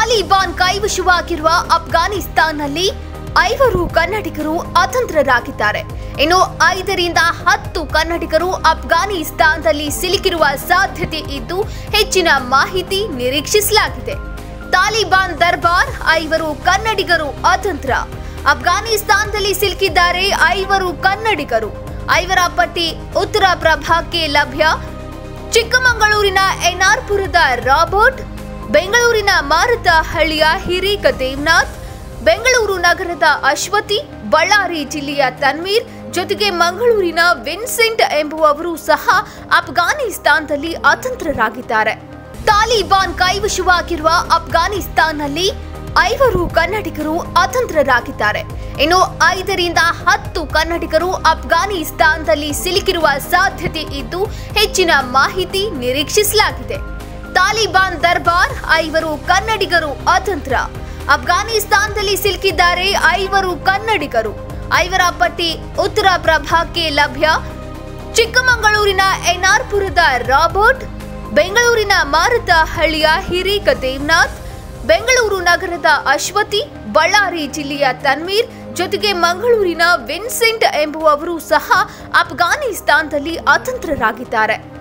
ತಾಲಿಬಾನ್ ಕೈವಶವಾಗಿರುವ ಅಫ್ಘಾನಿಸ್ತಾನ್ನಲ್ಲಿ ಐವರು ಕನ್ನಡಿಗರು ಅತಂತ್ರರಾಗಿದ್ದಾರೆ ಇನ್ನು ಐದರಿಂದ ಹತ್ತು ಕನ್ನಡಿಗರು ಅಫ್ಘಾನಿಸ್ತಾನದಲ್ಲಿ ಸಿಲುಕಿರುವ ಸಾಧ್ಯತೆ ಇದ್ದು ಹೆಚ್ಚಿನ ಮಾಹಿತಿ ನಿರೀಕ್ಷಿಸಲಾಗಿದೆ ತಾಲಿಬಾನ್ ದರ್ಬಾರ್ ಐವರು ಕನ್ನಡಿಗರು ಅತಂತ್ರ ಅಫ್ಘಾನಿಸ್ತಾನದಲ್ಲಿ ಸಿಲುಕಿದ್ದಾರೆ ಐವರು ಕನ್ನಡಿಗರು ಐವರ ಪಟ್ಟಿ ಉತ್ತರ ಪ್ರಭಾಕ್ಕೆ ಲಭ್ಯ ಚಿಕ್ಕಮಗಳೂರಿನ ಎನ್ಆರ್ಪುರದ ರಾಬರ್ಟ್ ಬೆಂಗಳೂರಿನ ಮಾರತಹಳ್ಳಿಯ ಹಿರೇಕ ದೇವನಾಥ್ ಬೆಂಗಳೂರು ನಗರದ ಅಶ್ವತಿ ಬಳ್ಳಾರಿ ಜಿಲ್ಲೆಯ ತನ್ವೀರ್ ಜೊತೆಗೆ ಮಂಗಳೂರಿನ ವಿನ್ಸೆಂಟ್ ಎಂಬುವವರು ಸಹ ಅಫ್ಘಾನಿಸ್ತಾನದಲ್ಲಿ ಅತಂತ್ರರಾಗಿದ್ದಾರೆ ತಾಲಿಬಾನ್ ಕೈವಶವಾಗಿರುವ ಅಫ್ಘಾನಿಸ್ತಾನ್ನಲ್ಲಿ ಐವರು ಕನ್ನಡಿಗರು ಅತಂತ್ರರಾಗಿದ್ದಾರೆ ಇನ್ನು ಐದರಿಂದ ಹತ್ತು ಕನ್ನಡಿಗರು ಅಫ್ಘಾನಿಸ್ತಾನದಲ್ಲಿ ಸಿಲುಕಿರುವ ಸಾಧ್ಯತೆ ಇದ್ದು ಹೆಚ್ಚಿನ ಮಾಹಿತಿ ನಿರೀಕ್ಷಿಸಲಾಗಿದೆ ತಾಲಿಬಾನ್ ದರ್ಬಾರ್ ಐವರು ಕನ್ನಡಿಗರು ಅತಂತ್ರ ಅಫ್ಘಾನಿಸ್ತಾನದಲ್ಲಿ ಸಿಲುಕಿದ್ದಾರೆ ಐವರು ಕನ್ನಡಿಗರು ಐವರ ಪಟ್ಟಿ ಉತ್ತರ ಪ್ರಭಾಕ್ಕೆ ಲಭ್ಯ ಚಿಕ್ಕಮಗಳೂರಿನ ಎನ್ಆರ್ಪುರದ ರಾಬರ್ಟ್ ಬೆಂಗಳೂರಿನ ಮಾರತಹಳ್ಳಿಯ ಹಿರೇಕ ದೇವನಾಥ್ ಬೆಂಗಳೂರು ನಗರದ ಅಶ್ವತಿ ಬಳ್ಳಾರಿ ಜಿಲ್ಲೆಯ ತನ್ವೀರ್ ಜೊತೆಗೆ ಮಂಗಳೂರಿನ ವಿನ್ಸೆಂಟ್ ಎಂಬುವವರು ಸಹ ಅಫ್ಘಾನಿಸ್ತಾನದಲ್ಲಿ ಅತಂತ್ರರಾಗಿದ್ದಾರೆ